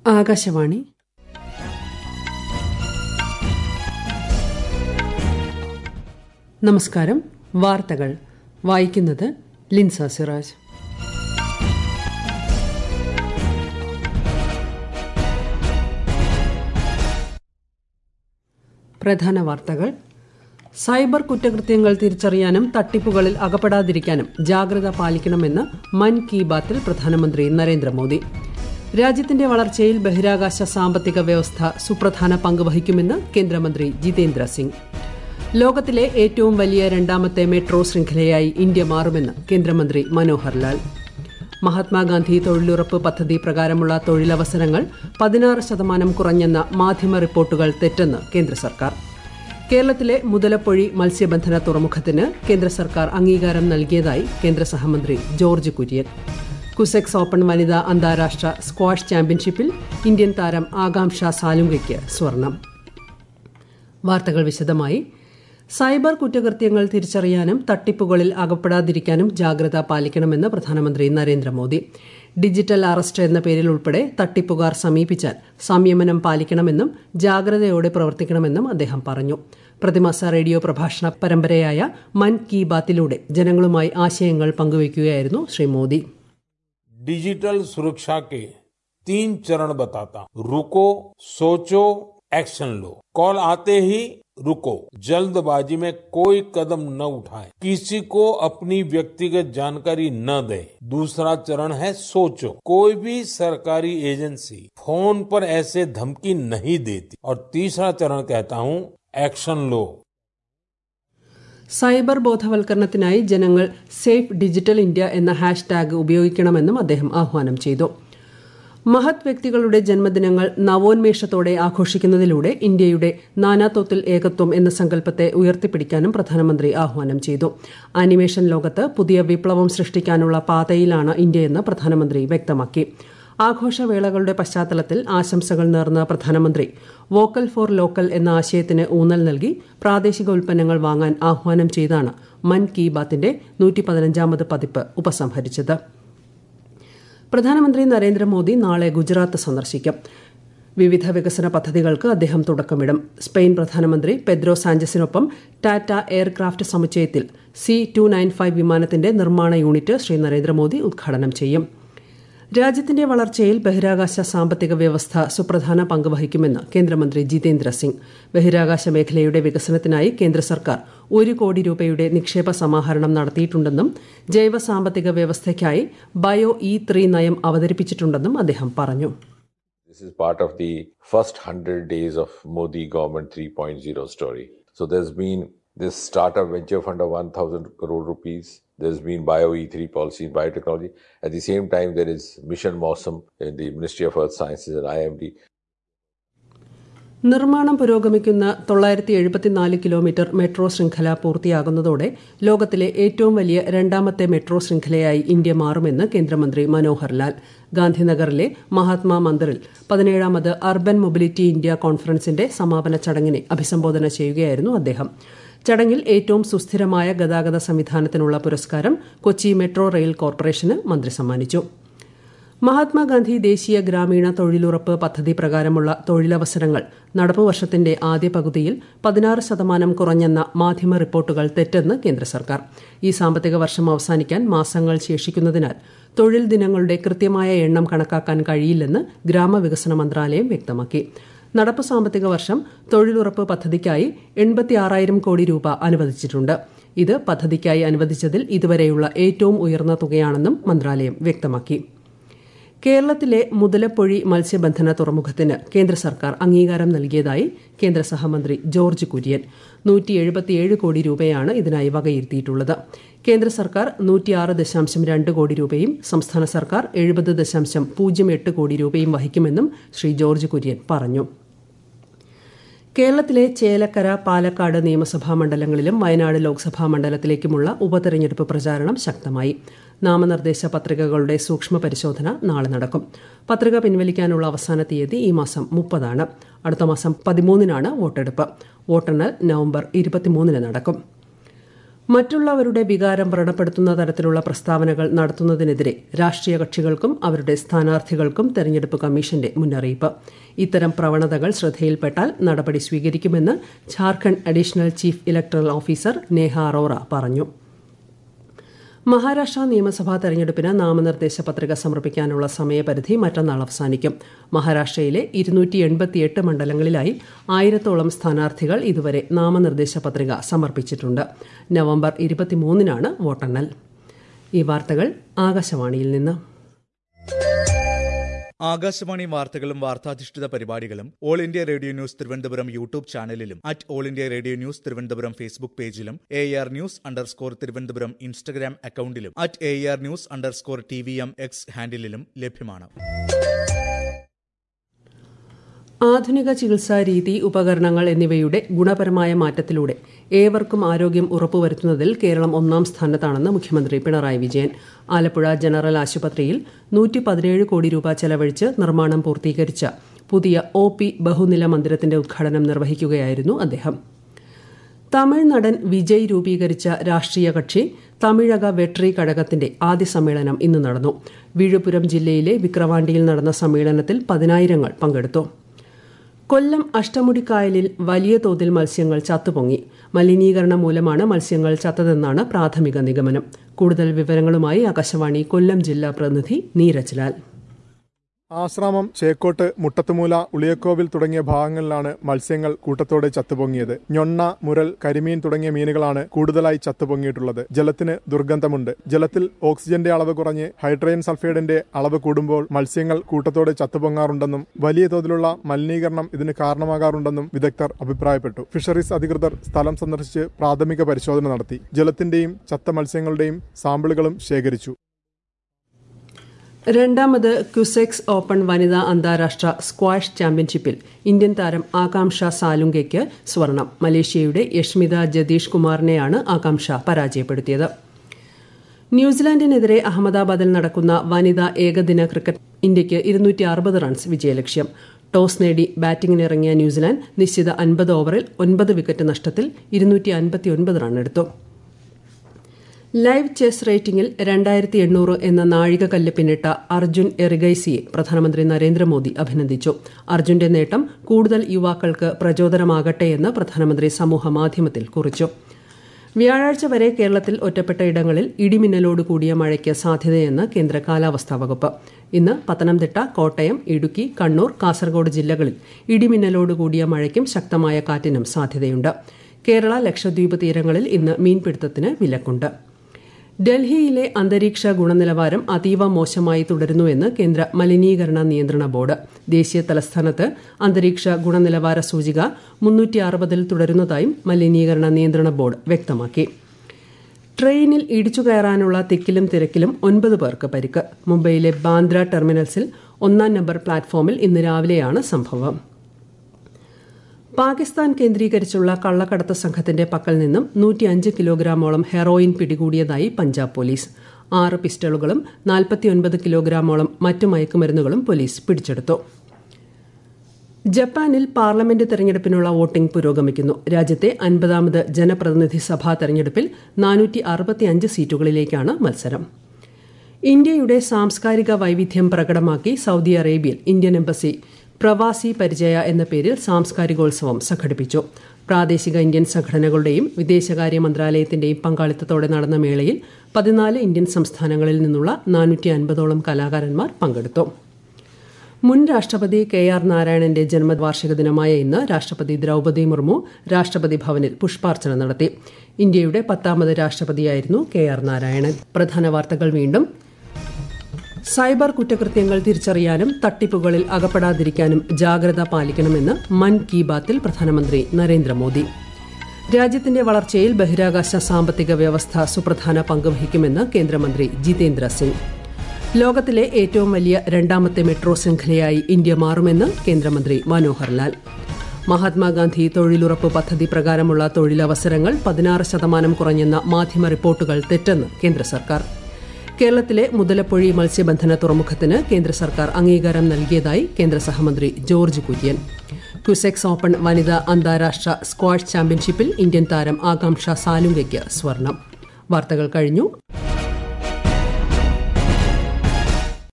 ആകാശവാണി നമസ്കാരം വാർത്തകൾ വായിക്കുന്നത് ലിൻസ സിറാജ് പ്രധാന വാർത്തകൾ സൈബർ കുറ്റകൃത്യങ്ങൾ തിരിച്ചറിയാനും തട്ടിപ്പുകളിൽ അകപ്പെടാതിരിക്കാനും ജാഗ്രത പാലിക്കണമെന്ന് മൻ കി ബാത്തിൽ പ്രധാനമന്ത്രി നരേന്ദ്രമോദി രാജ്യത്തിന്റെ വളർച്ചയിൽ ബഹിരാകാശ സാമ്പത്തിക വ്യവസ്ഥ സുപ്രധാന പങ്ക് വഹിക്കുമെന്ന് കേന്ദ്രമന്ത്രി ജിതേന്ദ്ര സിംഗ് ലോകത്തിലെ ഏറ്റവും വലിയ രണ്ടാമത്തെ മെട്രോ ശൃംഖലയായി ഇന്ത്യ മാറുമെന്ന് കേന്ദ്രമന്ത്രി മനോഹർ ലാൽ മഹാത്മാഗാന്ധി തൊഴിലുറപ്പ് പദ്ധതി പ്രകാരമുള്ള തൊഴിലവസരങ്ങൾ പതിനാറ് ശതമാനം കുറഞ്ഞെന്ന മാധ്യമ റിപ്പോർട്ടുകൾ തെറ്റെന്ന് കേന്ദ്ര സർക്കാർ കേരളത്തിലെ മുതലപ്പൊഴി മത്സ്യബന്ധന തുറമുഖത്തിന് കേന്ദ്ര സർക്കാർ അംഗീകാരം നൽകിയതായി കേന്ദ്ര സഹമന്ത്രി ജോർജ് കുര്യൻ കുസെക്സ് ഓപ്പൺ വനിതാ അന്താരാഷ്ട്ര സ്ക്വാഷ് ചാമ്പ്യൻഷിപ്പിൽ ഇന്ത്യൻ താരം ആകാംക്ഷ സാലുങ്കയ്ക്ക് സ്വർണം വാർത്തകൾ വിശദമായി സൈബർ കുറ്റകൃത്യങ്ങൾ തിരിച്ചറിയാനും തട്ടിപ്പുകളിൽ അകപ്പെടാതിരിക്കാനും ജാഗ്രത പാലിക്കണമെന്ന് പ്രധാനമന്ത്രി നരേന്ദ്രമോദി ഡിജിറ്റൽ അറസ്റ്റ് എന്ന പേരിൽ ഉൾപ്പെടെ തട്ടിപ്പുകാർ സമീപിച്ചാൽ സംയമനം പാലിക്കണമെന്നും ജാഗ്രതയോടെ പ്രവർത്തിക്കണമെന്നും അദ്ദേഹം പറഞ്ഞു പ്രതിമാസ റേഡിയോ പ്രഭാഷണ പരമ്പരയായ മൻ കി ബാത്തിലൂടെ ജനങ്ങളുമായി ആശയങ്ങൾ പങ്കുവയ്ക്കുകയായിരുന്നു ശ്രീ മോദി डिजिटल सुरक्षा के तीन चरण बताता हूं रुको सोचो एक्शन लो कॉल आते ही रुको जल्दबाजी में कोई कदम न उठाए किसी को अपनी व्यक्तिगत जानकारी न दे दूसरा चरण है सोचो कोई भी सरकारी एजेंसी फोन पर ऐसे धमकी नहीं देती और तीसरा चरण कहता हूं एक्शन लो സൈബർ ബോധവൽക്കരണത്തിനായി ജനങ്ങൾ സേഫ് ഡിജിറ്റൽ ഇന്ത്യ എന്ന ഹാഷ്ടാഗ് ഉപയോഗിക്കണമെന്നും അദ്ദേഹം ആഹ്വാനം ചെയ്തു മഹത് വ്യക്തികളുടെ ജന്മദിനങ്ങൾ നവോന്മേഷത്തോടെ ആഘോഷിക്കുന്നതിലൂടെ ഇന്ത്യയുടെ നാനാത്വത്തിൽ ഏകത്വം എന്ന സങ്കല്പത്തെ ഉയർത്തിപ്പിടിക്കാനും പ്രധാനമന്ത്രി ആഹ്വാനം ചെയ്തു ആനിമേഷൻ ലോകത്ത് പുതിയ വിപ്ലവം സൃഷ്ടിക്കാനുള്ള പാതയിലാണ് ഇന്ത്യയെന്ന് പ്രധാനമന്ത്രി വ്യക്തമാക്കി ആഘോഷവേളകളുടെ പശ്ചാത്തലത്തിൽ ആശംസകൾ നേർന്ന പ്രധാനമന്ത്രി വോക്കൽ ഫോർ ലോക്കൽ എന്ന ആശയത്തിന് ഊന്നൽ നൽകി പ്രാദേശിക ഉൽപ്പന്നങ്ങൾ വാങ്ങാൻ ആഹ്വാനം ചെയ്താണ് മൻ കി ബാത്തിന്റെ നൂറ്റി പതിനഞ്ചാമത് പതിപ്പ് ഉപസംഹരിച്ചത് പ്രധാനമന്ത്രി നരേന്ദ്രമോദി നാളെ ഗുജറാത്ത് സന്ദർശിക്കും വിവിധ വികസന പദ്ധതികൾക്ക് അദ്ദേഹം തുടക്കമിടും സ്പെയിൻ പ്രധാനമന്ത്രി പെദ്രോ സാഞ്ചസിനൊപ്പം ടാറ്റ എയർക്രാഫ്റ്റ് സമുച്ചയത്തിൽ സി ടു നയൻ ഫൈവ് വിമാനത്തിന്റെ നിർമ്മാണ യൂണിറ്റ് ശ്രീ നരേന്ദ്രമോദി ഉദ്ഘാടനം ചെയ്യും രാജ്യത്തിന്റെ വളർച്ചയിൽ ബഹിരാകാശ സാമ്പത്തിക വ്യവസ്ഥ സുപ്രധാന പങ്ക് വഹിക്കുമെന്ന് കേന്ദ്രമന്ത്രി ജിതേന്ദ്ര സിംഗ് ബഹിരാകാശ മേഖലയുടെ വികസനത്തിനായി കേന്ദ്ര സർക്കാർ ഒരു കോടി രൂപയുടെ നിക്ഷേപ സമാഹരണം നടത്തിയിട്ടുണ്ടെന്നും ജൈവ സാമ്പത്തിക വ്യവസ്ഥയ്ക്കായി ബയോ ഇ ത്രീ നയം അവതരിപ്പിച്ചിട്ടുണ്ടെന്നും അദ്ദേഹം പറഞ്ഞു This is part of the first 100 days of Modi government 3.0 story. So there's been this startup venture fund of 1,000 crore rupees. There's been Bio E3 policy in biotechnology. At the same time, there is Mission Mosam in the Ministry of Earth Sciences and IMD. നിർമ്മാണം പുരോഗമിക്കുന്ന തൊള്ളായിരത്തി എഴുപത്തിനാല് kilometre metro ശൃംഖല പൂർത്തിയാകുന്നതോടെ ലോകത്തിലെ ഏറ്റവും വലിയ രണ്ടാമത്തെ metro ശൃംഖലയായി India മാറുമെന്ന് കേന്ദ്രമന്ത്രി മനോഹർ ലാൽ ഗാന്ധിനഗറിലെ മഹാത്മാ മന്ദിറിൽ പതിനേഴാമത് അർബൻ മൊബിലിറ്റി ഇന്ത്യ കോൺഫറൻസിന്റെ സമാപന ചടങ്ങിനെ അഭിസംബോധന ചെയ്യുകയായിരുന്നു അദ്ദേഹം ചടങ്ങിൽ ഏറ്റവും സുസ്ഥിരമായ ഗതാഗത സംവിധാനത്തിനുള്ള പുരസ്കാരം കൊച്ചി മെട്രോ റെയിൽ കോർപ്പറേഷന് മന്ത്രി സമ്മാനിച്ചു മഹാത്മാഗാന്ധി ദേശീയ ഗ്രാമീണ തൊഴിലുറപ്പ് പദ്ധതി പ്രകാരമുള്ള തൊഴിലവസരങ്ങൾ നടപ്പു വർഷത്തിന്റെ ആദ്യ പകുതിയിൽ പതിനാറ് ശതമാനം കുറഞ്ഞെന്ന മാധ്യമ റിപ്പോർട്ടുകൾ തെറ്റെന്ന് കേന്ദ്ര സർക്കാർ ഈ സാമ്പത്തിക വർഷം അവസാനിക്കാൻ മാസങ്ങൾ ശേഷിക്കുന്നതിനാൽ തൊഴിൽ ദിനങ്ങളുടെ കൃത്യമായ എണ്ണം കണക്കാക്കാൻ കഴിയില്ലെന്ന് ഗ്രാമവികസന മന്ത്രാലയം വ്യക്തമാക്കി നടപ്പു സാമ്പത്തിക വർഷം തൊഴിലുറപ്പ് പദ്ധതിക്കായി എൺപത്തിയാറായിരം കോടി രൂപ അനുവദിച്ചിട്ടുണ്ട് ഇത് പദ്ധതിക്കായി അനുവദിച്ചതിൽ ഇതുവരെയുള്ള ഏറ്റവും ഉയർന്ന തുകയാണെന്നും മന്ത്രാലയം വ്യക്തമാക്കി കേരളത്തിലെ മുതലപ്പൊഴി മത്സ്യബന്ധന തുറമുഖത്തിന് കേന്ദ്ര സർക്കാർ അംഗീകാരം നൽകിയതായി കേന്ദ്ര സഹമന്ത്രി ജോർജ് കുര്യൻ നൂറ്റി എഴുപത്തിയേഴ് കോടി രൂപയാണ് ഇതിനായി വകയിരുത്തിയിട്ടുള്ളത് കേന്ദ്ര സർക്കാർ നൂറ്റിയാറ് ദശാംശം രണ്ട് കോടി രൂപയും സംസ്ഥാന സർക്കാർ എഴുപത് ദശാംശം പൂജ്യം എട്ട് കോടി രൂപയും വഹിക്കുമെന്നും ശ്രീ ജോർജ് കുര്യൻ പറഞ്ഞു കേരളത്തിലെ ചേലക്കര പാലക്കാട് നിയമസഭാ മണ്ഡലങ്ങളിലും വയനാട് ലോക്സഭാ മണ്ഡലത്തിലേക്കുമുള്ള ഉപതെരഞ്ഞെടുപ്പ് പ്രചാരണം ശക്തമായി നാമനിർദ്ദേശ പത്രികകളുടെ സൂക്ഷ്മ പരിശോധന നാളെ നടക്കും പത്രിക പിൻവലിക്കാനുള്ള അവസാന തീയതി ഈ മാസം മുപ്പതാണ് അടുത്ത മാസം പതിമൂന്നിനാണ് വോട്ടെടുപ്പ് വോട്ടെണ്ണൽ നവംബർ ഇരുപത്തിമൂന്നിന് നടക്കും മറ്റുള്ളവരുടെ വികാരം വ്രണപ്പെടുത്തുന്ന തരത്തിലുള്ള പ്രസ്താവനകൾ നടത്തുന്നതിനെതിരെ രാഷ്ട്രീയ കക്ഷികൾക്കും അവരുടെ സ്ഥാനാർത്ഥികൾക്കും തെരഞ്ഞെടുപ്പ് കമ്മീഷന്റെ മുന്നറിയിപ്പ് ഇത്തരം പ്രവണതകൾ ശ്രദ്ധയിൽപ്പെട്ടാൽ നടപടി സ്വീകരിക്കുമെന്ന് Jharkhand additional chief electoral officer Neha Arora പറഞ്ഞു മഹാരാഷ്ട്ര നിയമസഭാ തെരഞ്ഞെടുപ്പിന് നാമനിർദ്ദേശ പത്രിക സമർപ്പിക്കാനുള്ള സമയപരിധി മറ്റന്നാൾ അവസാനിക്കും മഹാരാഷ്ട്രയിലെ ഇരുന്നൂറ്റി എൺപത്തിയെട്ട് മണ്ഡലങ്ങളിലായി ആയിരത്തോളം സ്ഥാനാർത്ഥികൾ ഇതുവരെ നാമനിർദ്ദേശ പത്രിക സമർപ്പിച്ചിട്ടുണ്ട് നവംബർ ഇരുപത്തിമൂന്നിനാണ് വോട്ടെണ്ണൽ ഈ വാർത്തകൾ ആകാശവാണിയിൽ നിന്ന് ആകാശവാണി വാർത്തകളും വാർത്താധിഷ്ഠിത പരിപാടികളും All India Radio news Thiruvananthapuram YouTube ചാനലിലും at All India Radio news Thiruvananthapuram Facebook പേജിലും A R news underscore Thiruvananthapuram Instagram അക്കൌണ്ടിലും at A R news underscore T V M X ഹാൻഡിലും ലഭ്യമാണ് ആധുനിക ചികിത്സാ രീതി ഉപകരണങ്ങൾ എന്നിവയുടെ ഗുണപരമായ മാറ്റത്തിലൂടെ ഏവർക്കും ആരോഗ്യം ഉറപ്പുവരുത്തുന്നതിൽ കേരളം ഒന്നാം സ്ഥാനത്താണെന്ന് മുഖ്യമന്ത്രി പിണറായി വിജയൻ ആലപ്പുഴ ജനറൽ ആശുപത്രിയിൽ നൂറ്റി പതിനേഴ് കോടി രൂപ ചെലവഴിച്ച് നിർമ്മാണം പൂർത്തീകരിച്ച പുതിയ ഒ പി ബഹുനില മന്ദിരത്തിന്റെ ഉദ്ഘാടനം നിർവഹിക്കുകയായിരുന്നു അദ്ദേഹം തമിഴ് നടൻ വിജയ് രൂപീകരിച്ച രാഷ്ട്രീയ കക്ഷി തമിഴക വെട്രി കഴകത്തിന്റെ ആദ്യ സമ്മേളനം ഇന്ന് നടന്നു വിഴുപുരം ജില്ലയിലെ വിക്രവാണ്ടിയിൽ നടന്ന സമ്മേളനത്തിൽ പതിനായിരങ്ങൾ പങ്കെടുത്തു കൊല്ലം അഷ്ടമുടിക്കായലിൽ വലിയ തോതിൽ മത്സ്യങ്ങൾ ചത്തുപൊങ്ങി മലിനീകരണം മൂലമാണ് മത്സ്യങ്ങൾ ചത്തതെന്നാണ് പ്രാഥമിക നിഗമനം കൂടുതൽ വിവരങ്ങളുമായി ആകാശവാണി കൊല്ലം ജില്ലാ പ്രതിനിധി നീരജ് ലാൽ ആശ്രാമം ചേക്കോട്ട് മുട്ടത്തുമൂല ഉളിയക്കോവിൽ തുടങ്ങിയ ഭാഗങ്ങളിലാണ് മത്സ്യങ്ങൾ കൂട്ടത്തോടെ ചത്തുപൊങ്ങിയത് ഞൊണ്ണ മുരൽ കരിമീൻ തുടങ്ങിയ മീനുകളാണ് കൂടുതലായി ചത്തുപൊങ്ങിയിട്ടുള്ളത് ജലത്തിന് ദുർഗന്ധമുണ്ട് ജലത്തിൽ ഓക്സിജന്റെ അളവ് കുറഞ്ഞ് ഹൈഡ്രജൻ സൾഫൈഡിന്റെ അളവ് കൂടുമ്പോൾ മത്സ്യങ്ങൾ കൂട്ടത്തോടെ ചത്തുപൊങ്ങാറുണ്ടെന്നും വലിയ തോതിലുള്ള മലിനീകരണം ഇതിന് കാരണമാകാറുണ്ടെന്നും വിദഗ്ധർ അഭിപ്രായപ്പെട്ടു ഫിഷറീസ് അധികൃതർ സ്ഥലം സന്ദർശിച്ച് പ്രാഥമിക പരിശോധന നടത്തി ജലത്തിന്റെയും ചത്ത മത്സ്യങ്ങളുടെയും സാമ്പിളുകളും ശേഖരിച്ചു രണ്ടാമത് ക്യുസെക്സ് ഓപ്പൺ വനിതാ അന്താരാഷ്ട്ര സ്ക്വാഷ് ചാമ്പ്യൻഷിപ്പിൽ ഇന്ത്യൻ താരം ആകാംക്ഷ സാലുങ്കയ്ക്ക് സ്വർണം മലേഷ്യയുടെ യഷ്മിത ജതീഷ് കുമാറിനെയാണ് ആകാംക്ഷ പരാജയപ്പെടുത്തിയത് ന്യൂസിലാൻഡിനെതിരെ അഹമ്മദാബാദിൽ നടക്കുന്ന വനിതാ ഏകദിന ക്രിക്കറ്റ് ഇന്ത്യയ്ക്ക് ഇരുന്നൂറ്റി അറുപത് റൺസ് വിജയലക്ഷ്യം ടോസ് നേടി ബാറ്റിംഗിനിറങ്ങിയ ന്യൂസിലാൻഡ് നിശ്ചിത അൻപത് ഓവറിൽ ഒൻപത് വിക്കറ്റ് നഷ്ടത്തിൽ ഇരുന്നൂറ്റി അൻപത്തിയൊൻപത് റണ്ണെടുത്തു ലൈവ് ചെസ് റേറ്റിംഗിൽ രണ്ടായിരത്തി എണ്ണൂറ് എന്ന നാഴികക്കല്ല് പിന്നിട്ട അർജുൻ എറിഗൈസിയെ പ്രധാനമന്ത്രി നരേന്ദ്രമോദി അഭിനന്ദിച്ചു അർജുന്റെ നേട്ടം കൂടുതൽ യുവാക്കൾക്ക് പ്രചോദനമാകട്ടെ എന്ന് പ്രധാനമന്ത്രി സമൂഹമാധ്യമത്തിൽ കുറിച്ചു വ്യാഴാഴ്ച വരെ കേരളത്തിൽ ഒറ്റപ്പെട്ട ഇടങ്ങളിൽ ഇടിമിന്നലോട് കൂടിയ മഴയ്ക്ക് സാധ്യതയെന്ന് കേന്ദ്ര കാലാവസ്ഥാ വകുപ്പ് ഇന്ന് പത്തനംതിട്ട കോട്ടയം ഇടുക്കി കണ്ണൂർ കാസർഗോഡ് ജില്ലകളിൽ ഇടിമിന്നലോട് കൂടിയ മഴയ്ക്കും ശക്തമായ കാറ്റിനും സാധ്യതയുണ്ട് കേരള ലക്ഷദ്വീപ് തീരങ്ങളിൽ ഇന്ന് മീൻപിടുത്തത്തിന് വിലക്കുണ്ട് ഡൽഹിയിലെ അന്തരീക്ഷ ഗുണനിലവാരം അതീവ മോശമായി തുടരുന്നുവെന്ന് കേന്ദ്ര മലിനീകരണ നിയന്ത്രണ ബോർഡ് ദേശീയ തലസ്ഥാനത്ത് അന്തരീക്ഷ ഗുണനിലവാര സൂചിക മുന്നൂറ്റി അറുപതിൽ തുടരുന്നതായും മലിനീകരണ നിയന്ത്രണ ബോർഡ് വ്യക്തമാക്കി ട്രെയിനിൽ ഇടിച്ചു കയറാനുള്ള തിക്കിലും തിരക്കിലും ഒൻപത് പേർക്ക് പരിക്ക് മുംബൈയിലെ ബാന്ദ്ര ടെർമിനൽസിൽ ഒന്നാം നമ്പർ പ്ലാറ്റ്ഫോമിൽ ഇന്ന് രാവിലെയാണ് സംഭവം പാകിസ്ഥാൻ കേന്ദ്രീകരിച്ചുള്ള കള്ളക്കടത്ത് സംഘത്തിന്റെ പക്കൽ നിന്നും നൂറ്റിയഞ്ച് കിലോഗ്രാമോളം ഹെറോയിൻ പിടികൂടിയതായി പഞ്ചാബ് പോലീസ് ആറ് പിസ്റ്റളുകളും നാൽപ്പത്തിയൊൻപത് കിലോഗ്രാമോളം മറ്റു മയക്കുമരുന്നുകളും പോലീസ് പിടിച്ചെടുത്തു ജപ്പാനിൽ പാർലമെന്റ് തെരഞ്ഞെടുപ്പിനുള്ള വോട്ടിംഗ് പുരോഗമിക്കുന്നു രാജ്യത്തെ അൻപതാമത് ജനപ്രതിനിധി സഭാ തെരഞ്ഞെടുപ്പിൽ നാനൂറ്റി അറുപത്തിയഞ്ച് സീറ്റുകളിലേക്കാണ് മത്സരം ഇന്ത്യയുടെ സാംസ്കാരിക വൈവിധ്യം പ്രകടമാക്കി സൗദി അറേബ്യയിൽ ഇന്ത്യൻ എംബസി പ്രവാസി പരിചയ എന്ന പേരിൽ സാംസ്കാരികോത്സവം സംഘടിപ്പിച്ചു പ്രാദേശിക ഇന്ത്യൻ സംഘടനകളുടെയും വിദേശകാര്യ മന്ത്രാലയത്തിന്റെയും പങ്കാളിത്തത്തോടെ നടന്ന മേളയിൽ പതിനാല് ഇന്ത്യൻ സംസ്ഥാനങ്ങളിൽ നിന്നുള്ള നാനൂറ്റി അൻപതോളം കലാകാരന്മാർ പങ്കെടുത്തു മുൻ രാഷ്ട്രപതി കെ ആർ നാരായണന്റെ ജന്മവാർഷിക ദിനമായ ഇന്ന് രാഷ്ട്രപതി ദ്രൌപദി മുർമു രാഷ്ട്രപതി ഭവനിൽ പുഷ്പാർച്ചന നടത്തി ഇന്ത്യയുടെ പത്താമത് രാഷ്ട്രപതിയായിരുന്നു കെ ആർ നാരായണൻ പ്രധാന വാർത്തകൾ വീണ്ടും സൈബർ കുറ്റകൃത്യങ്ങൾ തിരിച്ചറിയാനും തട്ടിപ്പുകളിൽ അകപ്പെടാതിരിക്കാനും ജാഗ്രത പാലിക്കണമെന്ന് മൻ കി ബാത്തിൽ പ്രധാനമന്ത്രി നരേന്ദ്രമോദി രാജ്യത്തിന്റെ വളർച്ചയിൽ ബഹിരാകാശ സാമ്പത്തിക വ്യവസ്ഥ സുപ്രധാന പങ്കുവഹിക്കുമെന്ന് കേന്ദ്രമന്ത്രി ജിതേന്ദ്ര സിംഗ് ലോകത്തിലെ ഏറ്റവും വലിയ രണ്ടാമത്തെ മെട്രോ ശൃംഖലയായി ഇന്ത്യ മാറുമെന്ന് കേന്ദ്രമന്ത്രി മനോഹർ ലാൽ മഹാത്മാഗാന്ധി തൊഴിലുറപ്പ് പദ്ധതി പ്രകാരമുള്ള തൊഴിലവസരങ്ങൾ പതിനാറ് ശതമാനം കുറഞ്ഞെന്ന മാധ്യമ റിപ്പോർട്ടുകൾ തെറ്റെന്ന് കേന്ദ്ര സർക്കാർ കേരളത്തിലെ മുതലപ്പൊഴി മത്സ്യബന്ധന തുറമുഖത്തിന് കേന്ദ്ര സർക്കാർ അംഗീകാരം നൽകിയതായി കേന്ദ്ര സഹമന്ത്രി ജോർജ് കുര്യൻ ക്യുസെക്സ് ഓപ്പൺ വനിതാ അന്താരാഷ്ട്ര സ്ക്വാഷ് ചാമ്പ്യൻഷിപ്പിൽ ഇന്ത്യൻ താരം ആകാംക്ഷ സാലുങ്കയ്ക്ക് സ്വർണം വാർത്തകൾ കഴിഞ്ഞു